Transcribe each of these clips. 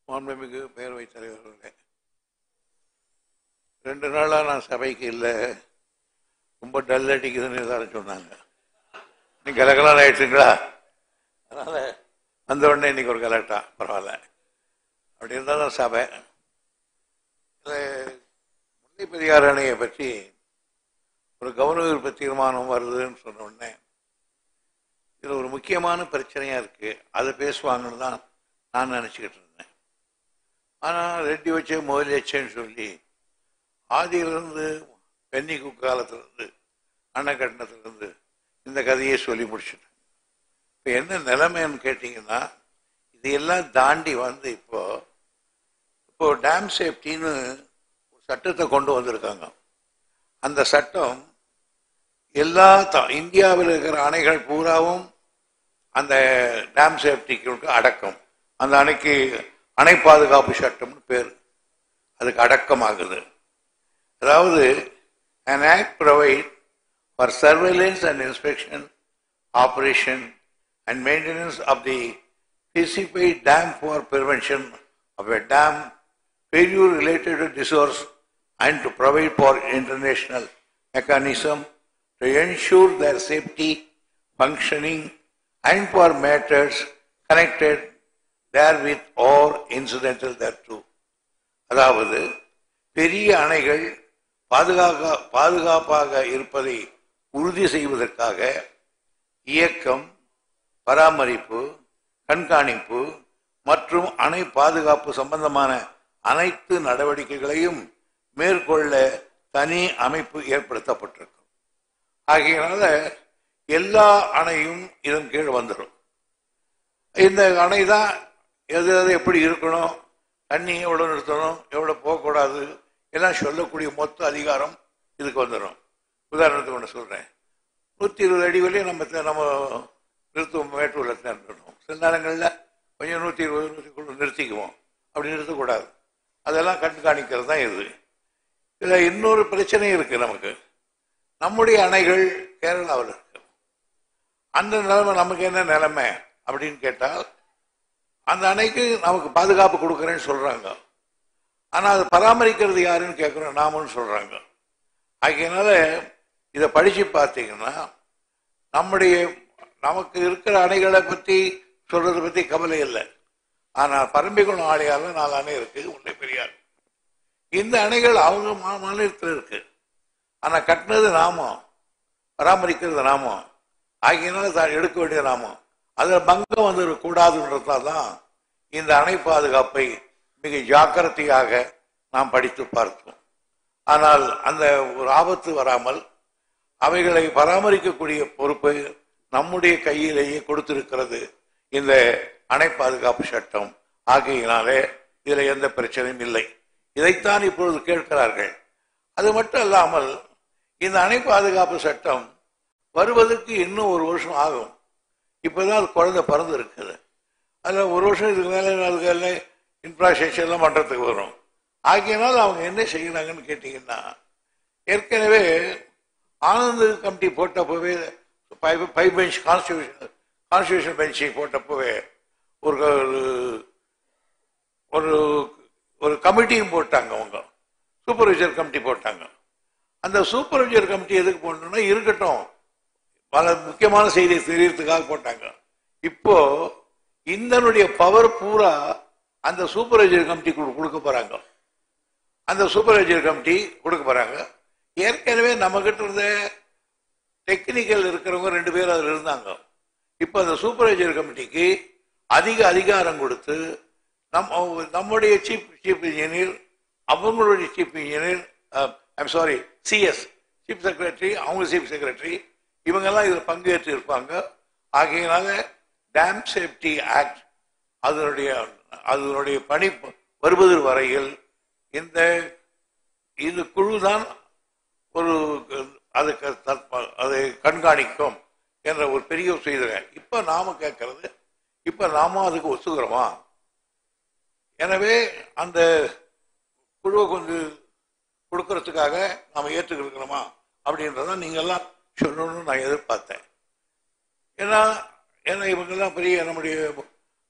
மாண்புமிகு பேரவைத் தலைவர்களே ரெண்டு நாளாக நான் சபைக்கு இல்லை ரொம்ப டல் அடிக்குதுன்னு எல்லாரும் சொன்னாங்க நீ கலகலாம் ஆயிடுச்சுங்களா அதனால் வந்த உடனே இன்னைக்கு ஒரு கலெக்டா பரவாயில்ல அப்படி இருந்தால் தான் சபை இதில் முல்லை பெரியார் அணையை பற்றி ஒரு கவன ஈர்ப்பு தீர்மானம் வருதுன்னு சொன்ன உடனே இதில் ஒரு முக்கியமான பிரச்சனையாக இருக்குது அதை பேசுவாங்கன்னு தான் நான் நினச்சிக்கிட்டு இருந்தேன் ஆனால் ரெட்டி வச்சே முதல் வச்சேன்னு சொல்லி ஆதியிலிருந்து பென்னி குக்காலத்திலிருந்து அணைக்கட்டினத்திலிருந்து இந்த கதையை சொல்லி முடிச்சுட்டேன் இப்போ என்ன நிலைமைன்னு கேட்டிங்கன்னா இதையெல்லாம் தாண்டி வந்து இப்போ இப்போ டேம் சேஃப்டின்னு ஒரு சட்டத்தை கொண்டு வந்திருக்காங்க அந்த சட்டம் எல்லா த- இந்தியாவில் இருக்கிற அணைகள் பூராவும் அந்த டேம் சேஃப்டிக்கு அடக்கம் அந்த அணைக்கு அணை பாதுகாப்பு சட்டம்னு பேர் அதுக்கு அடக்கமாகுது அதாவது an act provide for surveillance and inspection, operation and maintenance of the specified dam for prevention of a dam failure related to resource and to provide for international mechanism to ensure their safety, functioning and for matters connected therewith or incidental thereto. அதாவது பெரிய அணைகள் பாதுகாக்க பாதுகாப்பாக இருப்பதை உறுதி செய்வதற்காக இயக்கம் பராமரிப்பு கண்காணிப்பு மற்றும் அணை பாதுகாப்பு சம்பந்தமான அனைத்து நடவடிக்கைகளையும் மேற்கொள்ள தனி அமைப்பு ஏற்படுத்தப்பட்டிருக்கும் ஆகையினால எல்லா அணையும் இதன் கீழ் வந்துடும் இந்த அணை தான் எது எது எப்படி இருக்கணும் தண்ணி எவ்வளோ நிறுத்தணும் எவ்வளோ போகக்கூடாது எல்லாம் சொல்லக்கூடிய மொத்த அதிகாரம் இதுக்கு வந்துடும் உதாரணத்துக்கு ஒன்று சொல்கிறேன் நூற்றி இருபது அடி வரையும் நம்ம த- நம்ம நிறுத்துவோம் மேட்டூரில் நிறுத்தணும் சில நேரங்களில் கொஞ்சம் நூற்றி இருபது நூற்றி நிறுத்திக்குவோம் அப்படி நிறுத்தக்கூடாது அதெல்லாம் கண்காணிக்கிறது தான் இது இதில் இன்னொரு பிரச்சனை இருக்குது நமக்கு நம்முடைய அணைகள் கேரளாவில் இருக்கு அந்த நிலைமை நமக்கு என்ன நிலைமை அப்படின்னு கேட்டால் அந்த அணைக்கு நமக்கு பாதுகாப்பு கொடுக்குறேன்னு சொல்றாங்க ஆனா அதை பராமரிக்கிறது யாருன்னு கேட்குறோம் நாமன்னு சொல்றாங்க ஆகையினால இதை படிச்சு பார்த்தீங்கன்னா நம்முடைய நமக்கு இருக்கிற அணைகளை பத்தி சொல்றதை பத்தி கவலை இல்லை ஆனால் பரம்பிக்குளம் ஆலையால நாலு அணை இருக்கு முல்லை பெரியார் இந்த அணைகள் அவங்க மா- மாநிலத்தில் இருக்கு ஆனா கட்டினது நாமம் பராமரிக்கிறது நாமம் ஆகையினால தான் எடுக்க வேண்டிய நாமம் அதில் பங்கம் வந்துடக்கூடாதுன்றதால தான் இந்த அணை பாதுகாப்பை மிக ஜாக்கிரதையாக நாம் படித்து பார்த்தோம் ஆனால் அந்த ஒரு ஆபத்து வராமல் அவைகளை பராமரிக்கக்கூடிய பொறுப்பை நம்முடைய கையிலேயே கொடுத்திருக்கிறது இந்த அணை பாதுகாப்பு சட்டம் ஆகையினாலே இதுல எந்த பிரச்சனையும் இல்லை இதைத்தான் இப்பொழுது கேட்கிறார்கள் அது மட்டும் இல்லாமல் இந்த அணை பாதுகாப்பு சட்டம் வருவதற்கு இன்னும் ஒரு வருஷம் ஆகும் இப்பதான் அது குழந்தை பிறந்து இருக்குது அதில் ஒரு வருஷம் இதுக்கு மேலே அதுக்கு இன்ஃப்ராஸ்ட்ரக்சர் எல்லாம் பண்ணுறதுக்கு வரும் ஆகையினால் அவங்க என்ன செய்யறாங்கன்னு கேட்டிங்கன்னா ஏற்கனவே ஆனந்த் கமிட்டி போட்டப்போவே ஃபைவ் பெஞ்ச் கான்ஸ்டியூஷன் கான்ஸ்டியூஷன் பெஞ்சை போட்டப்போவே ஒரு ஒரு ஒரு கமிட்டியும் போட்டாங்க அவங்க சூப்பர்வைசர் கமிட்டி போட்டாங்க அந்த சூப்பர்வைசர் கமிட்டி எதுக்கு போடணும்னா இருக்கட்டும் பல முக்கியமான செய்தியை தெரியறதுக்காக போட்டாங்க இப்போ இந்தனுடைய பவர் பூரா அந்த சூப்பர்வைசர் கமிட்டி கொடுக்க போறாங்க அந்த சூப்பர்வைசர் கமிட்டி கொடுக்க போறாங்க ஏற்கனவே நம்ம கிட்ட இருந்த டெக்னிக்கல் இருக்கிறவங்க ரெண்டு பேர் அதுல இருந்தாங்க இப்போ அந்த சூப்பர்வைசர் கமிட்டிக்கு அதிக அதிகாரம் கொடுத்து நம் நம்முடைய சீஃப் சீஃப் இன்ஜினியர் அவங்களுடைய chief engineer I'm sorry CS chief secretary அவங்க சீஃப் செக்ரட்டரி இவங்கெல்லாம் இதில் பங்கேற்று இருப்பாங்க ஆகையினால டேம் சேஃப்டி ஆக்ட் அதனுடைய அதனுடைய பணி வருவது வரையில் இந்த இது குழு தான் ஒரு அதுக்கு தற்ப- அதை கண்காணிக்கும் என்ற ஒரு பெரிய செய்திருங்க இப்ப நாம கேட்கறது இப்ப நாம அதுக்கு ஒத்துக்கிறோமா எனவே அந்த குழுவை கொஞ்சம் கொடுக்கறதுக்காக நாம ஏற்றுக்கிறோமா அப்படின்றத நீங்க எல்லாம் சொல்லணும்னு நான் எதிர்பார்த்தேன் ஏன்னா ஏன்னா இவங்கெல்லாம் பெரிய நம்முடைய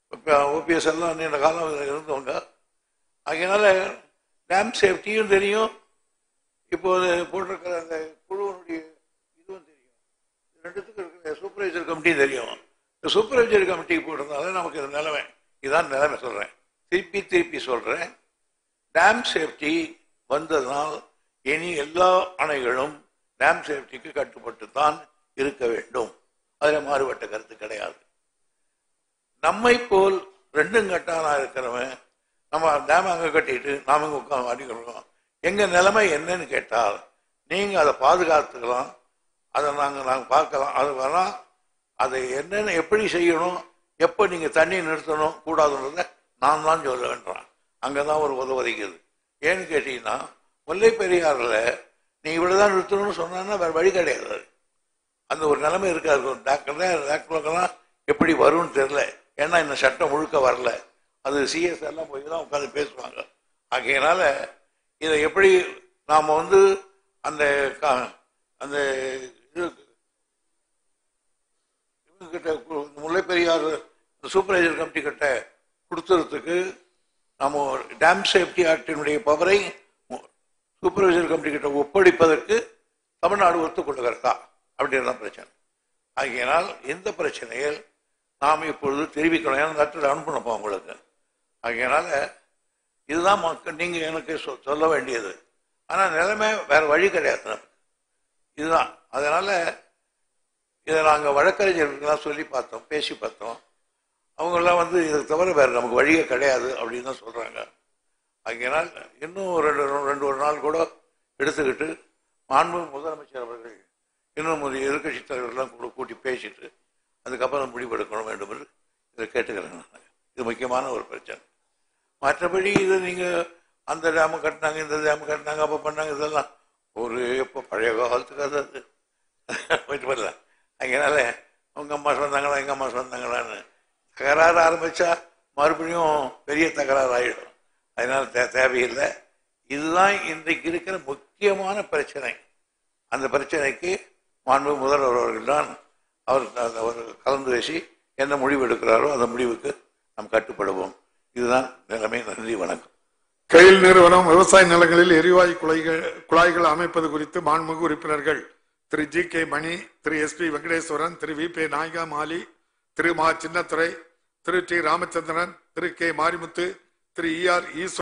இப்போ ஓபிஎஸ் எல்லாம் நீண்ட காலம் இதுல இருந்தவங்க அதனால டேம் சேஃப்டியும் தெரியும் இப்போது போட்டிருக்கிற அந்த குழுவனுடைய இதுவும் தெரியும் இது ரெண்டுத்துக்கும் இருக்கிற சூப்பர்வைசர் கமிட்டி தெரியும் இந்த சூப்பர்வைசர் கமிட்டிக்கு போட்டிருந்தாலே நமக்கு இது நிலைமை இதுதான் நிலைமை சொல்றேன் திருப்பி திருப்பி சொல்றேன் டேம் சேஃப்டி வந்ததனால் இனி எல்லா அணைகளும் டேம் சேஃப்டிக்கு கட்டுப்பட்டு தான் இருக்க வேண்டும் அதில் மாறுபட்ட கருத்து கிடையாது நம்மை போல் ரெண்டும் கட்டானா இருக்கிறவன் நம்ம டேம் அங்கே கட்டிட்டு நாம இங்கே உட்காந்து அடிக்கிறோம் எங்க நிலைமை என்னன்னு கேட்டால் நீங்க அதை பாதுகாத்துக்கலாம் அதை நாங்கள் நாங்கள் பார்க்கலாம் அது வேணா அதை என்னென்ன எப்படி செய்யணும் எப்போ நீங்க தண்ணி நிறுத்தணும் கூடாதுன்றத நான் தான் சொல்ல வேண்டாம் அங்கே தான் ஒரு உதவுதைக்குது ஏன்னு கேட்டீங்கன்னா முல்லை பெரியாறுல நீ இவ்வளவுதான் நிறுத்தணும்னு சொன்னா வேற வழி கிடையாது அந்த ஒரு நிலைமை இருக்காது டாக்டர் டாக்டருக்கெல்லாம் எப்படி வரும்னு தெரியல ஏன்னா இந்த சட்டம் முழுக்க வரல அது சிஎஸ் எல்லாம் போய் தான் உட்காந்து பேசுவாங்க ஆகையினால இதை எப்படி நாம் வந்து அந்த க- அந்த இது இவங்க கிட்ட கு- முல்லை பெரியார் சூப்பர்வைசர் கமிட்டி கிட்ட கொடுத்துறதுக்கு நம்ம டேம் சேஃப்டி ஆக்டினுடைய பவரை சூப்பர்வைசர் கமிட்டி கிட்ட ஒப்படைப்பதற்கு தமிழ்நாடு ஒத்துக்கொள்ளுகிறதா அப்படின்னு தான் பிரச்சனை ஆகையினால் இந்த பிரச்சனையில் நாம் இப்பொழுது தெரிவிக்கணும் ஏன்னா லெட்டர் அனுப்பணும்ப்பா உங்களுக்கு ஆகையினால இதுதான் மக்கள் நீங்க எனக்கு சொ- சொல்ல வேண்டியது ஆனா நிலைமை வேற வழி கிடையாது நமக்கு. இதுதான் அதனால இதை நாங்கள் வழக்கறிஞர்களுக்கெல்லாம் சொல்லி பார்த்தோம் பேசி பார்த்தோம் அவங்கெல்லாம் வந்து இதை தவிர வேற நமக்கு வழியே கிடையாது அப்படின்னு தான் சொல்றாங்க ஆகையினால் இன்னும் ஒரு ரெண்டு ரெண்டு ஒரு நாள் கூட எடுத்துக்கிட்டு மாண்பு முதலமைச்சர் அவர்கள் இன்னும் ஒரு எதிர்கட்சி தலைவர்கள்லாம் கூட கூட்டி பேசிட்டு அதுக்கப்புறம் முடிவெடுக்கணும் வேண்டும் என்று இதை கேட்டுக்கிறேன் நான். இது முக்கியமான ஒரு பிரச்சனை மற்றபடி இது நீங்க அந்த டேம் கட்டினாங்க இந்த டேம் கட்டினாங்க அப்ப பண்ணாங்க இதெல்லாம் ஒரு இப்போ பழைய காலத்துக்கு அது அது போயிட்டு வரல அதனால அவங்க அம்மா சொன்னாங்களா எங்க அம்மா சொன்னாங்களான்னு தகராறு ஆரம்பிச்சா மறுபடியும் பெரிய தகராறு ஆயிடும் அதனால தே- தேவையில்லை இதுதான் இன்றைக்கு இருக்கிற முக்கியமான பிரச்சனை அந்த பிரச்சனைக்கு மாண்பு முதல்வர் அவர்கள் தான் அவர் அவர் கலந்து பேசி என்ன முடிவு எடுக்கிறாரோ அந்த முடிவுக்கு நாம் கட்டுப்படுவோம் இதுதான் நிலைமை நன்றி வணக்கம் கெயில் நிறுவனம் விவசாய நிலங்களில் எரிவாயு குழாய்கள் குழாய்கள் அமைப்பது குறித்து மாண்புமிகு உறுப்பினர்கள் Thiru G K Mani Thiru S P Venkateswaran Thiru V P Nayaka Mali Thiru Ma Chinnathurai Thiru T Ramachandran Thiru K Marimuthu Thiru E R ஈஸ்வரன்